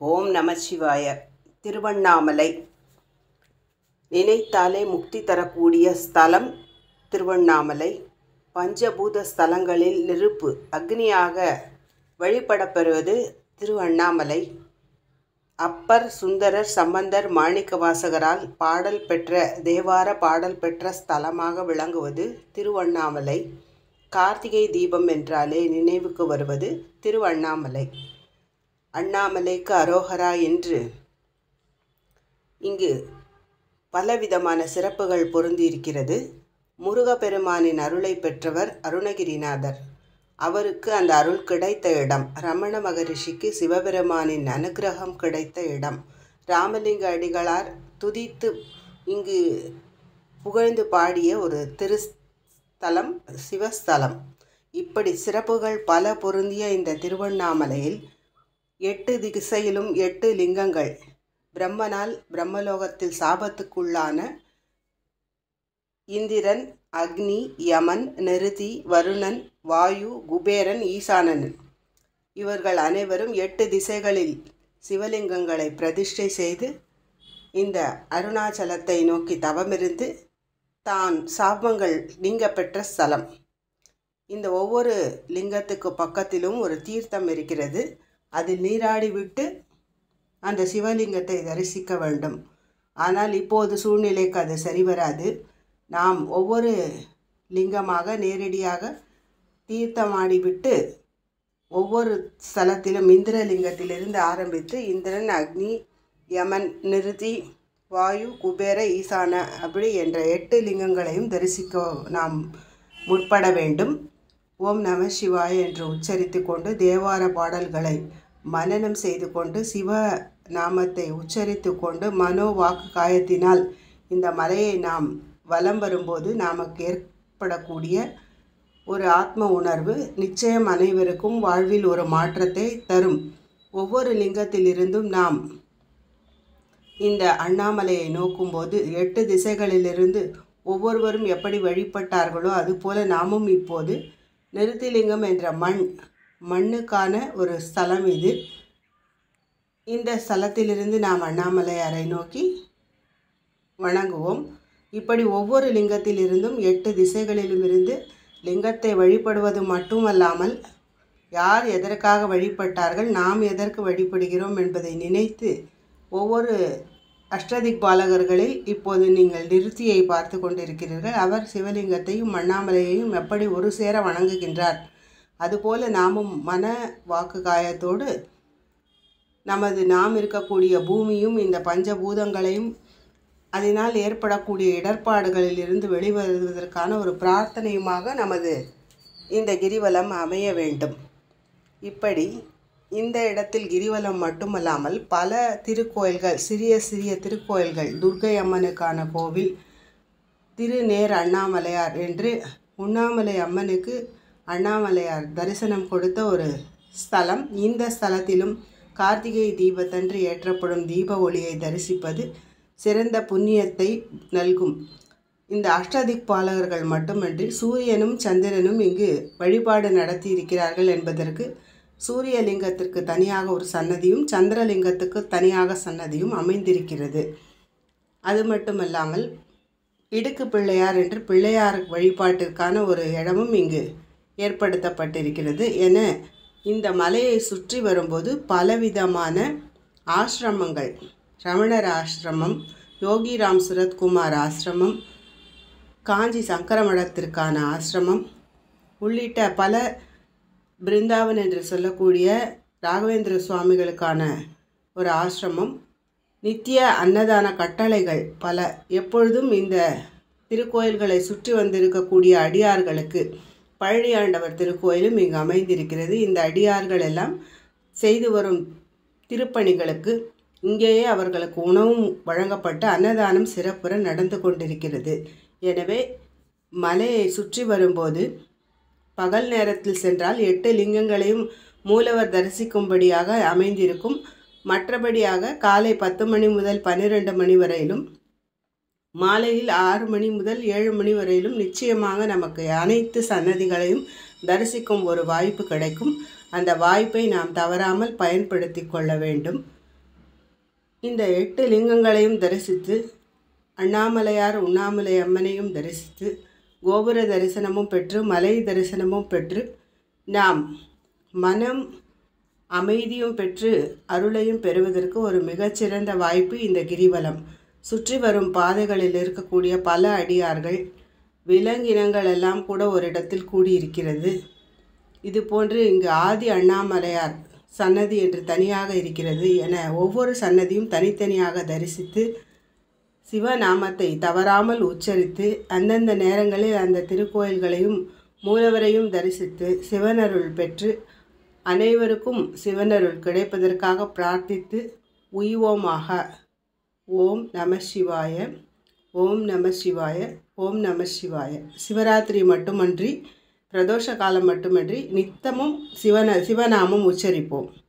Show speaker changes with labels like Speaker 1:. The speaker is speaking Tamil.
Speaker 1: ஓம் நமசிவாய திருவண்ணாமலை நினைத்தாலே முக்தி தரக்கூடிய ஸ்தலம் திருவண்ணாமலை பஞ்சபூத ஸ்தலங்களில் நெருப்பு அக்னியாக வழிபடப்பெறுவது திருவண்ணாமலை அப்பர் சுந்தரர் சம்பந்தர் மாணிக்கவாசகரால் பாடல் பெற்ற தேவார பாடல் பெற்ற ஸ்தலமாக விளங்குவது திருவண்ணாமலை கார்த்திகை தீபம் என்றாலே நினைவுக்கு வருவது திருவண்ணாமலை அண்ணாமலைக்கு அரோகரா என்று இங்கு பலவிதமான சிறப்புகள் பொருந்தியிருக்கிறது முருகப்பெருமானின் அருளை பெற்றவர் அருணகிரிநாதர் அவருக்கு அந்த அருள் கிடைத்த இடம் ரமண மகரிஷிக்கு சிவபெருமானின் அனுக்கிரகம் கிடைத்த இடம் ராமலிங்க அடிகளார் துதித்து இங்கு புகழ்ந்து பாடிய ஒரு திருஸ்தலம் சிவஸ்தலம் இப்படி சிறப்புகள் பல பொருந்திய இந்த திருவண்ணாமலையில் எட்டு திசையிலும் எட்டு லிங்கங்கள் பிரம்மனால் பிரம்மலோகத்தில் சாபத்துக்குள்ளான இந்திரன் அக்னி யமன் நிருதி வருணன் வாயு குபேரன் ஈசானன் இவர்கள் அனைவரும் எட்டு திசைகளில் சிவலிங்கங்களை பிரதிஷ்டை செய்து இந்த அருணாச்சலத்தை நோக்கி தவமிருந்து தான் சாபங்கள் நீங்க பெற்ற ஸ்தலம் இந்த ஒவ்வொரு லிங்கத்துக்கு பக்கத்திலும் ஒரு தீர்த்தம் இருக்கிறது அதில் நீராடி விட்டு அந்த சிவலிங்கத்தை தரிசிக்க வேண்டும் ஆனால் இப்போது சூழ்நிலைக்கு அது சரிவராது நாம் ஒவ்வொரு லிங்கமாக நேரடியாக தீர்த்தமாடி விட்டு ஒவ்வொரு ஸ்தலத்திலும் இந்திரலிங்கத்திலிருந்து ஆரம்பித்து இந்திரன் அக்னி யமன் நிருதி வாயு குபேர ஈசான அப்படி என்ற எட்டு லிங்கங்களையும் தரிசிக்க நாம் முற்பட வேண்டும் ஓம் நம சிவாய என்று உச்சரித்து கொண்டு தேவார பாடல்களை மனனம் செய்து கொண்டு சிவ நாமத்தை உச்சரித்து கொண்டு மனோ வாக்கு காயத்தினால் இந்த மலையை நாம் வலம் வரும்போது நமக்கு ஏற்படக்கூடிய ஒரு ஆத்ம உணர்வு நிச்சயம் அனைவருக்கும் வாழ்வில் ஒரு மாற்றத்தை தரும் ஒவ்வொரு லிங்கத்திலிருந்தும் நாம் இந்த அண்ணாமலையை நோக்கும்போது எட்டு திசைகளிலிருந்து ஒவ்வொருவரும் எப்படி வழிபட்டார்களோ அதுபோல நாமும் இப்போது நிறுத்திலிங்கம் என்ற மண் மண்ணுக்கான ஒரு ஸ்தலம் இது இந்த ஸ்தலத்திலிருந்து நாம் அண்ணாமலையாரை நோக்கி வணங்குவோம் இப்படி ஒவ்வொரு லிங்கத்திலிருந்தும் எட்டு திசைகளிலும் இருந்து லிங்கத்தை வழிபடுவது மட்டுமல்லாமல் யார் எதற்காக வழிபட்டார்கள் நாம் எதற்கு வழிபடுகிறோம் என்பதை நினைத்து ஒவ்வொரு அஷ்டதிக் பாலகர்களில் இப்போது நீங்கள் நிறுத்தியை பார்த்து கொண்டிருக்கிறீர்கள் அவர் சிவலிங்கத்தையும் அண்ணாமலையையும் எப்படி ஒரு சேர வணங்குகின்றார் அதுபோல நாமும் மன வாக்கு காயத்தோடு நமது நாம் இருக்கக்கூடிய பூமியும் இந்த பஞ்சபூதங்களையும் அதனால் ஏற்படக்கூடிய இடர்பாடுகளில் இருந்து வெளிவருவதற்கான ஒரு பிரார்த்தனையுமாக நமது இந்த கிரிவலம் அமைய வேண்டும் இப்படி இந்த இடத்தில் கிரிவலம் மட்டுமல்லாமல் பல திருக்கோயில்கள் சிறிய சிறிய திருக்கோயில்கள் துர்கை அம்மனுக்கான கோவில் திருநேர் அண்ணாமலையார் என்று உண்ணாமலை அம்மனுக்கு அண்ணாமலையார் தரிசனம் கொடுத்த ஒரு ஸ்தலம் இந்த ஸ்தலத்திலும் கார்த்திகை தீபத்தன்று ஏற்றப்படும் தீப ஒளியை தரிசிப்பது சிறந்த புண்ணியத்தை நல்கும் இந்த அஷ்டதிக் பாலகர்கள் மட்டுமன்றி சூரியனும் சந்திரனும் இங்கு வழிபாடு நடத்தி இருக்கிறார்கள் என்பதற்கு சூரியலிங்கத்திற்கு தனியாக ஒரு சன்னதியும் சந்திரலிங்கத்துக்கு தனியாக சன்னதியும் அமைந்திருக்கிறது அது மட்டுமல்லாமல் இடுக்கு பிள்ளையார் என்று பிள்ளையார் வழிபாட்டிற்கான ஒரு இடமும் இங்கு ஏற்படுத்தப்பட்டிருக்கிறது என இந்த மலையை சுற்றி வரும்போது பலவிதமான ஆசிரமங்கள் ரமணர் ஆசிரமம் யோகிராம் சுரத்குமார் ஆசிரமம் காஞ்சி சங்கர மடத்திற்கான ஆசிரமம் உள்ளிட்ட பல பிருந்தாவன் என்று சொல்லக்கூடிய ராகவேந்திர சுவாமிகளுக்கான ஒரு ஆசிரமம் நித்திய அன்னதான கட்டளைகள் பல எப்பொழுதும் இந்த திருக்கோயில்களை சுற்றி வந்திருக்கக்கூடிய அடியார்களுக்கு பழனி ஆண்டவர் திருக்கோயிலும் இங்கு அமைந்திருக்கிறது இந்த அடியார்கள் எல்லாம் செய்து வரும் திருப்பணிகளுக்கு இங்கேயே அவர்களுக்கு உணவும் வழங்கப்பட்டு அன்னதானம் சிறப்புற நடந்து கொண்டிருக்கிறது எனவே மலையை சுற்றி வரும்போது பகல் நேரத்தில் சென்றால் எட்டு லிங்கங்களையும் மூலவர் தரிசிக்கும்படியாக அமைந்திருக்கும் மற்றபடியாக காலை பத்து மணி முதல் பன்னிரெண்டு மணி வரையிலும் மாலையில் ஆறு மணி முதல் ஏழு மணி வரையிலும் நிச்சயமாக நமக்கு அனைத்து சன்னதிகளையும் தரிசிக்கும் ஒரு வாய்ப்பு கிடைக்கும் அந்த வாய்ப்பை நாம் தவறாமல் பயன்படுத்தி கொள்ள வேண்டும் இந்த எட்டு லிங்கங்களையும் தரிசித்து அண்ணாமலையார் உண்ணாமலை அம்மனையும் தரிசித்து கோபுர தரிசனமும் பெற்று மலை தரிசனமும் பெற்று நாம் மனம் அமைதியும் பெற்று அருளையும் பெறுவதற்கு ஒரு மிகச்சிறந்த வாய்ப்பு இந்த கிரிவலம் சுற்றி வரும் பாதைகளில் இருக்கக்கூடிய பல அடியார்கள் விலங்கினங்கள் எல்லாம் கூட ஒரு இடத்தில் கூடியிருக்கிறது இது போன்று இங்கு ஆதி அண்ணாமலையார் சன்னதி என்று தனியாக இருக்கிறது என ஒவ்வொரு சன்னதியும் தனித்தனியாக தரிசித்து சிவநாமத்தை தவறாமல் உச்சரித்து அந்தந்த நேரங்களில் அந்த திருக்கோயில்களையும் மூலவரையும் தரிசித்து சிவனருள் பெற்று அனைவருக்கும் சிவனருள் கிடைப்பதற்காக பிரார்த்தித்து உய்வோமாக ஓம் நம சிவாய ஓம் நம சிவாய ஓம் நம சிவாய சிவராத்திரி மட்டுமன்றி பிரதோஷ காலம் மட்டுமன்றி நித்தமும் சிவன சிவநாமம் உச்சரிப்போம்